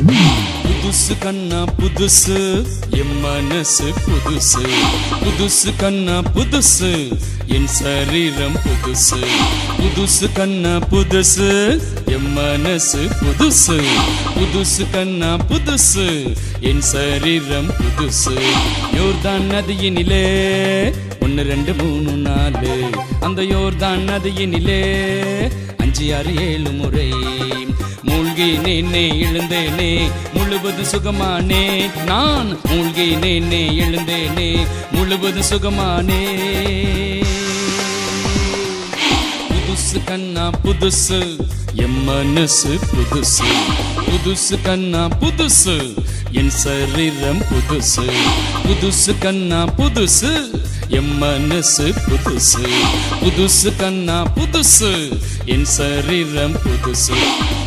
புதுசு கண்ணா புதுசு என் மனசு புதுசு புதுசு கண்ணா புதுசு என் சரீரம் புதுசு புதுசு கண்ணா புதுசு என் மனசு புதுசு புதுசு கண்ணா புதுசு என் சரீரம் புதுசு யோர்தான் நதியினிலே ஒன்று ரெண்டு மூணு நாலு அந்த யோர்தான் நதியினிலே அஞ்சு ஆறு ஏழு முறை மூழ்கி நேனே எழுந்தேனே முழுவதும் சுகமானே நான் மூழ்கி நேனே எழுந்தேனே முழுவதும் சுகமானே புதுசு கண்ணா புதுசு என் மனசு புதுசு புதுசு கண்ணா புதுசு என் சரீரம் புதுசு புதுசு கண்ணா புதுசு என் மனசு புதுசு புதுசு கண்ணா புதுசு என் சரீரம் புதுசு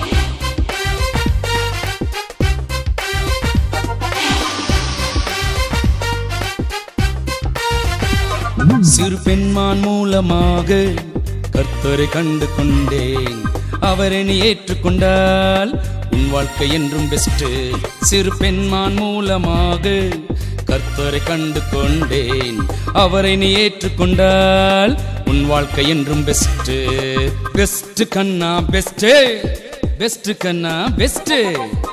சிறு பெண்மான் மூலமாக கர்த்தரை கண்டு கொண்டேன் அவரை நீ ஏற்றுக்கொண்டால் உன் வாழ்க்கை என்றும் பெஸ்ட் சிறு பெண்மான் மூலமாக கர்த்தரை கண்டு கொண்டேன் அவரை நீ ஏற்றுக்கொண்டால் உன் வாழ்க்கை என்றும் பெஸ்ட் பெஸ்ட் கண்ணா பெஸ்ட் பெஸ்ட் கண்ணா பெஸ்ட்